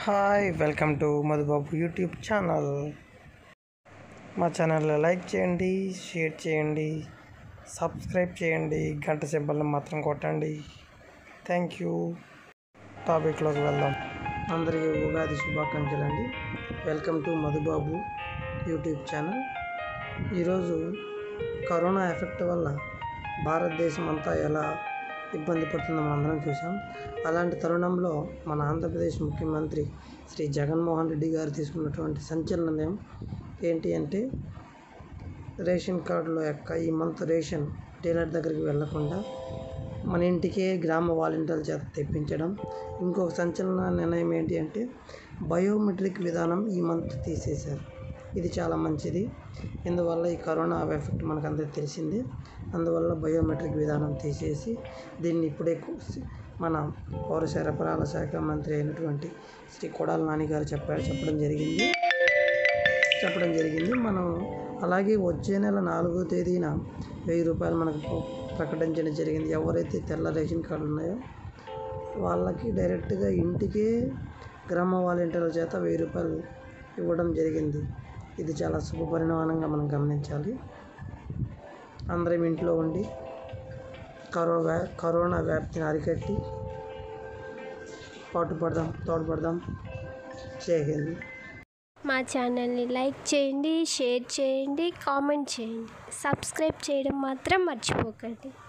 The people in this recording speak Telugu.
hi welcome to Madhubabu YouTube channel మా ఛానల్లో లైక్ చేయండి షేర్ చేయండి సబ్స్క్రైబ్ చేయండి గంట సింబల్ని మాత్రం కొట్టండి థ్యాంక్ యూ టాపిక్లోకి వెళ్దాం అందరికీ ఉగాది శుభాకాంక్షలు అండి welcome to Madhubabu YouTube channel ఈరోజు కరోనా ఎఫెక్ట్ వల్ల భారతదేశం అంతా ఎలా ఇబ్బంది పడుతుందో మనం అందరం చూసాం అలాంటి తరుణంలో మన ఆంధ్రప్రదేశ్ ముఖ్యమంత్రి శ్రీ జగన్మోహన్ రెడ్డి గారు తీసుకున్నటువంటి సంచలన నిర్ణయం ఏంటి అంటే రేషన్ కార్డులో యొక్క ఈ మంత్ రేషన్ డీలర్ దగ్గరికి వెళ్లకుండా మన ఇంటికే గ్రామ వాలంటీర్ల చేత తెప్పించడం ఇంకొక సంచలన నిర్ణయం ఏంటి అంటే బయోమెట్రిక్ విధానం ఈ మంత్ తీసేశారు ఇది చాలా మంచిది ఇందువల్ల ఈ కరోనా ఎఫెక్ట్ మనకు అందరికీ తెలిసింది అందువల్ల బయోమెట్రిక్ విధానం తీసేసి దీన్ని ఇప్పుడే కు- మన పౌర సరఫరాల శాఖ మంత్రి అయినటువంటి శ్రీ కొడాల నాని గారు చెప్పారు చెప్పడం జరిగింది చెప్పడం జరిగింది మనం అలాగే వచ్చే నెల నాలుగో తేదీన వెయ్యి రూపాయలు మనకు ప్ర- ప్రకటించడం జరిగింది ఎవరైతే తెల్ల రేషన్ కార్డులు ఉన్నాయో వాళ్ళకి డైరెక్ట్గా ఇంటికే గ్రామ వాలంటీర్ల చేత వెయ్యి రూపాయలు ఇవ్వడం జరిగింది ఇది చాలా శుభ పరిణామంగా మనం గమనించాలి అందరం ఇంట్లో ఉండి కరో వ్యా కరోనా వ్యాప్తిని అరికట్టి పాటుపడదాం తోడ్పడదాం జై హింద్ మా ఛానల్ని లైక్ చేయండి షేర్ చేయండి కామెంట్ చేయండి సబ్స్క్రైబ్ చేయడం మాత్రం మర్చిపోకండి